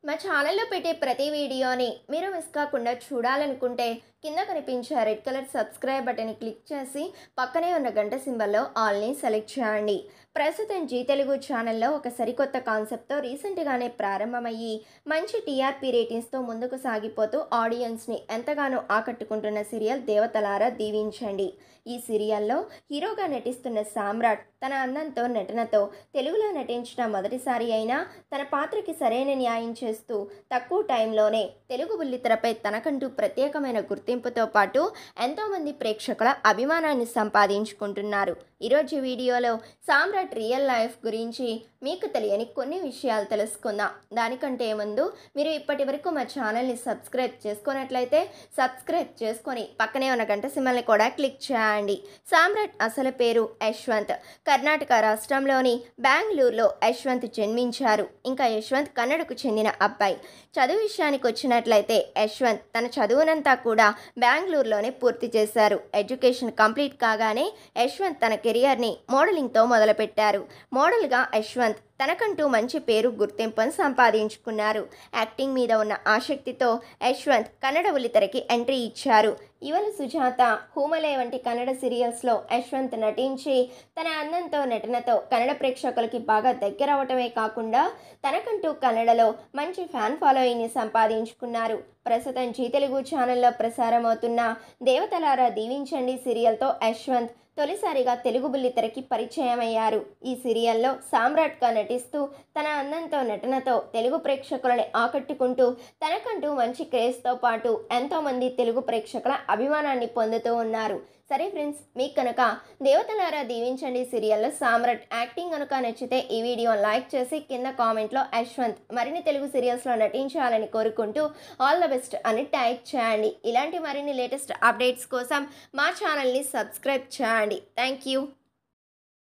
మా ఛానల్లో పెట్టే ప్రతి వీడియోని మీరు మిస్ కాకుండా చూడాలనుకుంటే కింద కనిపించే రెడ్ కలర్ సబ్స్క్రైబ్ బటన్ని క్లిక్ చేసి పక్కనే ఉన్న గంట సింబల్లో ఆల్ని సెలెక్ట్ చేయండి ప్రస్తుతం జీ తెలుగు ఛానల్లో ఒక సరికొత్త కాన్సెప్ట్తో రీసెంట్గానే ప్రారంభమయ్యి మంచి టీఆర్పీ రేటింగ్స్తో ముందుకు సాగిపోతూ ఆడియన్స్ని ఎంతగానో ఆకట్టుకుంటున్న సీరియల్ దేవతలారా దీవించండి ఈ సీరియల్లో హీరోగా నటిస్తున్న సామ్రాట్ తన అందంతో నటనతో తెలుగులో నటించిన మొదటిసారి అయినా తన పాత్రకి సరైన న్యాయం చేస్తూ తక్కువ టైంలోనే తెలుగు బుల్లితెరపై తనకంటూ ప్రత్యేకమైన గుర్తింపుతో పాటు ఎంతోమంది ప్రేక్షకుల అభిమానాన్ని సంపాదించుకుంటున్నారు ఈరోజు వీడియోలో సామ్రాట్ రియల్ లైఫ్ గురించి మీకు తెలియని కొన్ని విషయాలు తెలుసుకుందాం దానికంటే ముందు మీరు ఇప్పటి వరకు మా ఛానల్ని సబ్స్క్రైబ్ చేసుకున్నట్లయితే సబ్స్క్రైబ్ చేసుకొని పక్కనే ఉన్న గంట సింబల్ని కూడా క్లిక్ చేయండి సామ్రాట్ అసలు పేరు యశ్వంత్ కర్ణాటక రాష్ట్రంలోని బెంగళూరులో యశ్వంత్ జన్మించారు ఇంకా యశ్వంత్ కన్నడకు చెందిన అబ్బాయి చదువు విషయానికి వచ్చినట్లయితే యశ్వంత్ తన చదువునంతా కూడా బెంగళూరులోనే పూర్తి చేశారు ఎడ్యుకేషన్ కంప్లీట్ కాగానే యశ్వంత్ తన కెరియర్ని మోడలింగ్తో మొదలుపెట్టారు మోడల్గా యశ్వంత్ తనకంటూ మంచి పేరు గుర్తింపును సంపాదించుకున్నారు యాక్టింగ్ మీద ఉన్న ఆసక్తితో యశ్వంత్ కన్నడ ఉలితెరకి ఎంట్రీ ఇచ్చారు ఇవల సుజాత హూమలే వంటి కన్నడ సీరియల్స్లో యశ్వంత్ నటించి తన అందంతో నటనతో కన్నడ ప్రేక్షకులకి బాగా దగ్గరవటమే కాకుండా తనకంటూ కన్నడలో మంచి ఫ్యాన్ ఫాలోయింగ్ని సంపాదించుకున్నారు ప్రస్తుతం జీ తెలుగు ఛానల్లో ప్రసారమవుతున్న దేవతలారా దీవించండి సీరియల్తో యశ్వంత్ తొలిసారిగా తెలుగు బుల్లితెరకి పరిచయం అయ్యారు ఈ సీరియల్లో సామ్రాట్గా నటిస్తూ తన అందంతో నటనతో తెలుగు ప్రేక్షకులని ఆకట్టుకుంటూ తనకంటూ మంచి క్రేజ్తో పాటు ఎంతోమంది తెలుగు ప్రేక్షకుల అభిమానాన్ని పొందుతూ ఉన్నారు సరే ఫ్రెండ్స్ మీకు కనుక దేవతలారా దీవించండి సీరియల్లో సామ్రాట్ యాక్టింగ్ కనుక నచ్చితే ఈ వీడియో లైక్ చేసి కింద కామెంట్లో యశ్వంత్ మరిన్ని తెలుగు సీరియల్స్లో నటించాలని కోరుకుంటూ ఆల్ ద బెస్ట్ అని టైప్ చేయండి ఇలాంటి మరిన్ని లేటెస్ట్ అప్డేట్స్ కోసం మా ఛానల్ని సబ్స్క్రైబ్ చేయండి థ్యాంక్ యూ